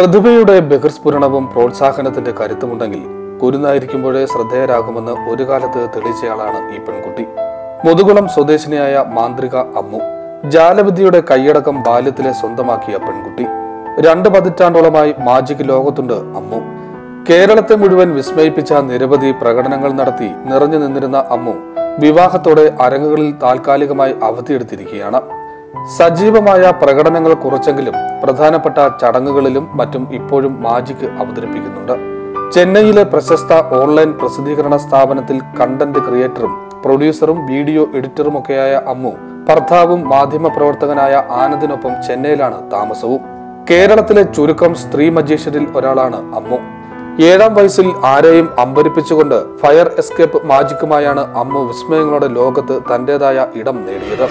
പ്രതിഭയുടെ ബഹിർസ്ഫുരണവും പ്രോത്സാഹനത്തിന്റെ കരുത്തുമുണ്ടെങ്കിൽ കുരുന്നായിരിക്കുമ്പോഴേ ശ്രദ്ധേയരാകുമെന്ന് ഒരു കാലത്ത് തെളിയിച്ചയാളാണ് ഈ പെൺകുട്ടി മുതുകുളം സ്വദേശിനിയായ മാന്ത്രിക അമ്മു ജാലവിദ്യയുടെ കൈയടക്കം ബാല്യത്തിലെ സ്വന്തമാക്കിയ പെൺകുട്ടി രണ്ട് പതിറ്റാണ്ടോളമായി മാജിക് ലോകത്തുണ്ട് അമ്മു കേരളത്തെ മുഴുവൻ വിസ്മയിപ്പിച്ച നിരവധി പ്രകടനങ്ങൾ നടത്തി നിറഞ്ഞു നിന്നിരുന്ന അമ്മു വിവാഹത്തോടെ അരങ്ങുകളിൽ താൽക്കാലികമായി അവധിയെടുത്തിരിക്കുകയാണ് സജീവമായ പ്രകടനങ്ങൾ കുറച്ചെങ്കിലും പ്രധാനപ്പെട്ട ചടങ്ങുകളിലും മറ്റും ഇപ്പോഴും മാജിക് അവതരിപ്പിക്കുന്നുണ്ട് ചെന്നൈയിലെ പ്രശസ്ത ഓൺലൈൻ പ്രസിദ്ധീകരണ സ്ഥാപനത്തിൽ കണ്ടന്റ് ക്രിയേറ്ററും പ്രൊഡ്യൂസറും വീഡിയോ എഡിറ്ററുമൊക്കെയായ അമ്മു ഭർത്താവും മാധ്യമപ്രവർത്തകനായ ആനന്ദിനൊപ്പം ചെന്നൈയിലാണ് താമസവും കേരളത്തിലെ ചുരുക്കം സ്ത്രീ മജീഷ്യരിൽ ഒരാളാണ് അമ്മു ഏഴാം വയസ്സിൽ ആരെയും അമ്പരിപ്പിച്ചുകൊണ്ട് ഫയർ എസ്കേപ്പ് മാജിക്കുമായാണ് അമ്മു വിസ്മയങ്ങളുടെ ലോകത്ത് തന്റേതായ ഇടം നേടിയത്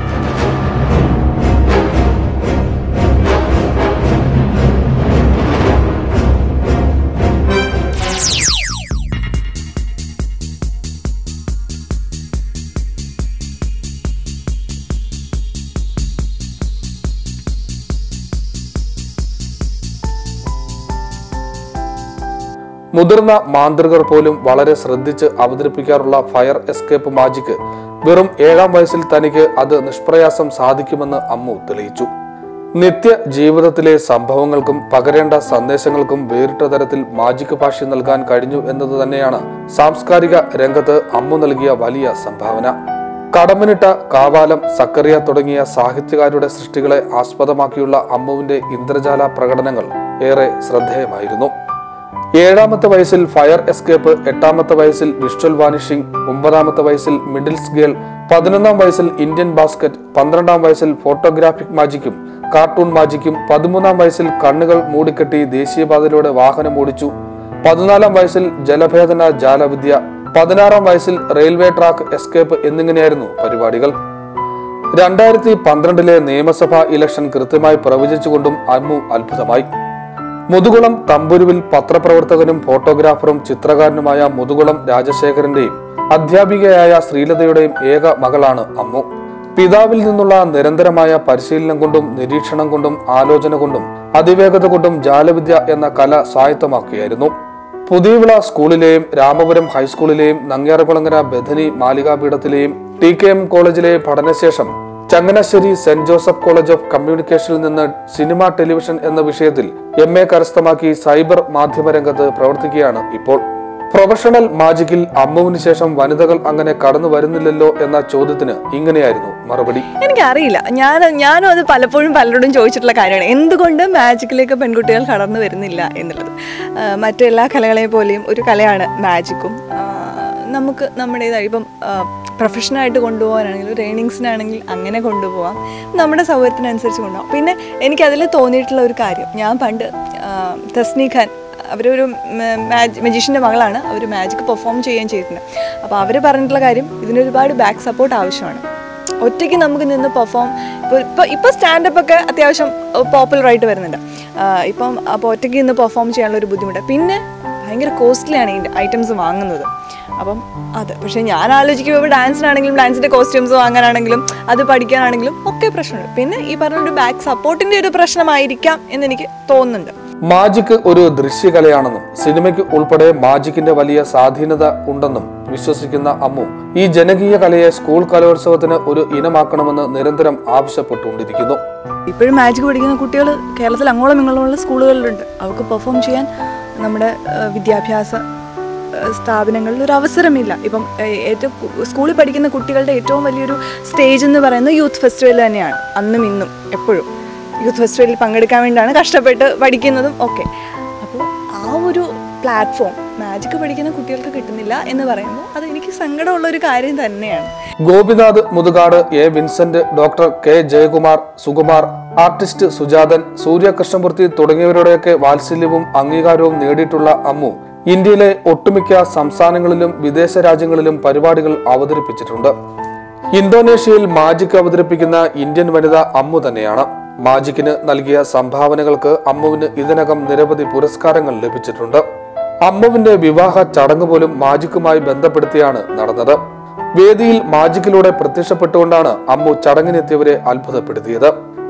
മുതിർന്ന മാന്ത്രികർ പോലും വളരെ ശ്രദ്ധിച്ച് അവതരിപ്പിക്കാറുള്ള ഫയർ എസ്കേപ്പ് മാജിക് വെറും ഏഴാം വയസ്സിൽ തനിക്ക് അത് നിഷ്പ്രയാസം സാധിക്കുമെന്ന് അമ്മു തെളിയിച്ചു നിത്യ ജീവിതത്തിലെ സംഭവങ്ങൾക്കും പകരേണ്ട സന്ദേശങ്ങൾക്കും വേറിട്ട തരത്തിൽ മാജിക് ഭാഷ നൽകാൻ കഴിഞ്ഞു എന്നത് തന്നെയാണ് സാംസ്കാരിക രംഗത്ത് അമ്മു നൽകിയ വലിയ സംഭാവന കടമ്പനിട്ട കാവാലം സക്കറിയ തുടങ്ങിയ സാഹിത്യകാരുടെ സൃഷ്ടികളെ ആസ്പദമാക്കിയുള്ള അമ്മുവിന്റെ ഇന്ദ്രജാല പ്രകടനങ്ങൾ ഏറെ ശ്രദ്ധേയമായിരുന്നു ഏഴാമത്തെ വയസ്സിൽ ഫയർ എസ്കേപ്പ് എട്ടാമത്തെ വയസ്സിൽ വിഷ്വൽ വാനിഷിംഗ് ഒമ്പതാമത്തെ വയസ്സിൽ മിഡിൽസ് ഗേൾ പതിനൊന്നാം വയസ്സിൽ ഇന്ത്യൻ ബാസ്ക്കറ്റ് പന്ത്രണ്ടാം വയസ്സിൽ ഫോട്ടോഗ്രാഫിക് മാജിക്കും കാർട്ടൂൺ മാജിക്കും പതിമൂന്നാം വയസ്സിൽ കണ്ണുകൾ മൂടിക്കെട്ടി ദേശീയപാതയിലൂടെ വാഹനം ഓടിച്ചു പതിനാലാം വയസ്സിൽ ജലഭേദന ജാലവിദ്യ പതിനാറാം വയസ്സിൽ റെയിൽവേ ട്രാക്ക് എസ്കേപ്പ് എന്നിങ്ങനെയായിരുന്നു പരിപാടികൾ രണ്ടായിരത്തി പന്ത്രണ്ടിലെ നിയമസഭാ ഇലക്ഷൻ കൃത്യമായി പ്രവചിച്ചുകൊണ്ടും അമ്മു അത്ഭുതമായി മുതുകുളം തമ്പുരുവിൽ പത്രപ്രവർത്തകനും ഫോട്ടോഗ്രാഫറും ചിത്രകാരനുമായ മുതുകുളം രാജശേഖരന്റെയും അധ്യാപികയായ ശ്രീലതയുടെയും ഏക മകളാണ് അമ്മു പിതാവിൽ നിന്നുള്ള നിരന്തരമായ പരിശീലനം കൊണ്ടും നിരീക്ഷണം കൊണ്ടും ആലോചന കൊണ്ടും അതിവേഗത കൊണ്ടും ജാലവിദ്യ എന്ന കല സ്വായത്തമാക്കുകയായിരുന്നു പുതിയവിള സ്കൂളിലെയും രാമപുരം ഹൈസ്കൂളിലെയും നങ്ങ്യാറകുളങ്ങര ബഥനി മാലികാപീഠത്തിലെയും ടി കെ എം കോളേജിലെ പഠനശേഷം ചങ്ങനാശ്ശേരി സെന്റ് ജോസഫ് കോളേജ് ഓഫ് കമ്മ്യൂണിക്കേഷനിൽ നിന്ന് സിനിമ ടെലിവിഷൻ എന്ന വിഷയത്തിൽ എം എ കരസ്ഥമാക്കി സൈബർ മാധ്യമരംഗത്ത് പ്രവർത്തിക്കുകയാണ് ഇപ്പോൾ പ്രൊഫഷണൽ മാജിക്കിൽ അമ്മുവിന് ശേഷം വനിതകൾ അങ്ങനെ കടന്നു വരുന്നില്ലല്ലോ എന്ന ചോദ്യത്തിന് ഇങ്ങനെയായിരുന്നു മറുപടി എനിക്കറിയില്ല ഞാൻ ഞാനും അത് പലപ്പോഴും പലരോടും ചോദിച്ചിട്ടുള്ള കാര്യമാണ് എന്തുകൊണ്ട് മാജിക്കിലേക്ക് പെൺകുട്ടികൾ കടന്നു വരുന്നില്ല എന്നുള്ളത് ആ, മറ്റെല്ലാ കലകളെ പോലെയും ഒരു കലയാണ് മാജിക്കും ആ, നമുക്ക് നമ്മുടേതായി ഇപ്പം പ്രൊഫഷനായിട്ട് കൊണ്ടുപോകാനാണെങ്കിൽ ഒരു ഏണിങ്സിനാണെങ്കിൽ അങ്ങനെ കൊണ്ടുപോകാം നമ്മുടെ സൗകര്യത്തിനനുസരിച്ച് കൊണ്ടുപോകാം പിന്നെ എനിക്കതിൽ തോന്നിയിട്ടുള്ള ഒരു കാര്യം ഞാൻ പണ്ട് ആ, തസ്നി ഖാൻ അവരൊരു മജീഷ്യൻ്റെ മകളാണ് അവർ മാജിക് പെർഫോം ചെയ്യുകയും ചെയ്തിട്ടുണ്ട് അപ്പോൾ അവർ പറഞ്ഞിട്ടുള്ള കാര്യം ഇതിനൊരുപാട് ബാക്ക് സപ്പോർട്ട് ആവശ്യമാണ് ഒറ്റയ്ക്ക് നമുക്ക് നിന്ന് പെർഫോം ഇപ്പോൾ ഇപ്പോൾ ഇപ്പോൾ സ്റ്റാൻഡപ്പ് ഒക്കെ അത്യാവശ്യം പോപ്പുലർ ആയിട്ട് വരുന്നുണ്ട് ആ, ഇപ്പം അപ്പോൾ ഒറ്റയ്ക്ക് നിന്ന് പെർഫോം ചെയ്യാനുള്ള ഒരു ബുദ്ധിമുട്ട് പിന്നെ ഭയങ്കര കോസ്റ്റ്ലിയാണ് ഈ ഐറ്റംസ് വാങ്ങുന്നത് അപ്പം അത് പക്ഷേ ഞാൻ ആലോചിക്കുമ്പോൾ ഡാൻസിനാണെങ്കിലും ഡാൻസിൻ്റെ കോസ്റ്റ്യൂംസ് വാങ്ങാനാണെങ്കിലും അത് പഠിക്കാനാണെങ്കിലും ഒക്കെ പ്രശ്നമുണ്ട് പിന്നെ ഈ പറഞ്ഞ ഒരു ബാക്ക് സപ്പോർട്ടിൻ്റെ ഒരു പ്രശ്നമായിരിക്കാം എന്നെനിക്ക് തോന്നുന്നുണ്ട് മാജിക് ഒരു ദൃശ്യകലയാണെന്നും സിനിമയ്ക്ക് ഉൾപ്പെടെ മാജിക്കിന്റെ വലിയ സ്വാധീനത ഉണ്ടെന്നും വിശ്വസിക്കുന്ന അമ്മു ഈ ജനകീയ കലയെ സ്കൂൾ കലോത്സവത്തിന് ഒരു ഇനമാക്കണമെന്ന് നിരന്തരം ആവശ്യപ്പെട്ടുകൊണ്ടിരിക്കുന്നു ഇപ്പോഴും മാജിക് പഠിക്കുന്ന കുട്ടികൾ കേരളത്തിൽ അങ്ങോളം ഇങ്ങോളമുള്ള സ്കൂളുകളിലുണ്ട് അവർക്ക് പെർഫോം ചെയ്യാൻ നമ്മുടെ ഏഹ്, വിദ്യാഭ്യാസ ഏഹ്, സ്ഥാപനങ്ങളിൽ ഒരു അവസരമില്ല ഇപ്പം ഏഹ്, ഏറ്റവും കു- സ്കൂളിൽ പഠിക്കുന്ന കുട്ടികളുടെ ഏറ്റവും വലിയൊരു സ്റ്റേജ് എന്ന് പറയുന്നത് യൂത്ത് ഫെസ്റ്റിവൽ തന്നെയാണ് അന്നും ഇന്നും എപ്പോഴും യൂത്ത് ഫെസ്റ്റിവലിൽ പങ്കെടുക്കാൻ വേണ്ടിയാണ് കഷ്ടപ്പെട്ട് പഠിക്കുന്നതും ഒക്കെ അപ്പോൾ ആ ഒരു പ്ലാറ്റ്ഫോം മാജിക് പഠിക്കുന്ന കുട്ടികൾക്ക് കിട്ടുന്നില്ല എന്ന് പറയുമ്പോൾ അത് എനിക്ക് സങ്കടമുള്ള ഒരു കാര്യം തന്നെയാണ് Gopinath Muthukad A Vincent doctor K Jayakumar Sukumar artist Sujathan Suryakrishnamoorthy തുടങ്ങിയവരുടെയൊക്കെ വാത്സല്യവും അംഗീകാരവും നേടിയിട്ടുള്ള അമ്മു ഇന്ത്യയിലെ ഒട്ടുമിക്ക സംസ്ഥാനങ്ങളിലും വിദേശ രാജ്യങ്ങളിലും പരിപാടികൾ അവതരിപ്പിച്ചിട്ടുണ്ട് ഇന്തോനേഷ്യയിൽ മാജിക് അവതരിപ്പിക്കുന്ന ഇന്ത്യൻ വനിത അമ്മു തന്നെയാണ് മാജിക്കിന് നൽകിയ സംഭാവനകൾക്ക് അമ്മുവിന് ഇതിനകം നിരവധി പുരസ്കാരങ്ങൾ ലഭിച്ചിട്ടുണ്ട് അമ്മുവിന്റെ വിവാഹ ചടങ്ങ് പോലും മാജിക്കുമായി ബന്ധപ്പെടുത്തിയാണ് നടന്നത് വേദിയിൽ മാജിക്കിലൂടെ പ്രത്യക്ഷപ്പെട്ടുകൊണ്ടാണ് അമ്മു ചടങ്ങിനെത്തിയവരെ അത്ഭുതപ്പെടുത്തിയത്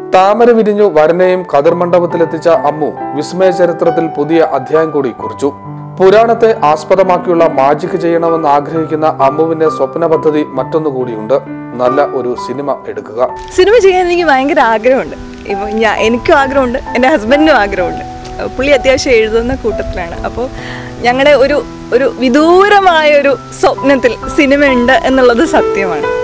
താമര വിരിഞ്ഞു വരനെയും കതിർമണ്ഡപത്തിലെത്തിച്ച അമ്മു വിസ്മയ ചരിത്രത്തിൽ പുതിയ അധ്യായം കൂടി കുറിച്ചു പുരാണത്തെ ആസ്പദമാക്കിയുള്ള മാജിക് ചെയ്യണമെന്ന് ആഗ്രഹിക്കുന്ന അമ്മുവിന്റെ സ്വപ്ന പദ്ധതി മറ്റൊന്നുകൂടിയുണ്ട് നല്ല ഒരു സിനിമ എടുക്കുക സിനിമ ചെയ്യാൻ എനിക്ക് ഭയങ്കര ആഗ്രഹമുണ്ട് ഇപ്പം ഞാൻ എനിക്കും ആഗ്രഹമുണ്ട് എൻ്റെ ഹസ്ബൻഡിനും ആഗ്രഹമുണ്ട് പുള്ളി അത്യാവശ്യം എഴുതുന്ന കൂട്ടത്തിലാണ് അപ്പോൾ ഞങ്ങളുടെ ഒരു ഒരു വിദൂരമായ ഒരു സ്വപ്നത്തിൽ സിനിമ ഉണ്ട് എന്നുള്ളത് സത്യമാണ്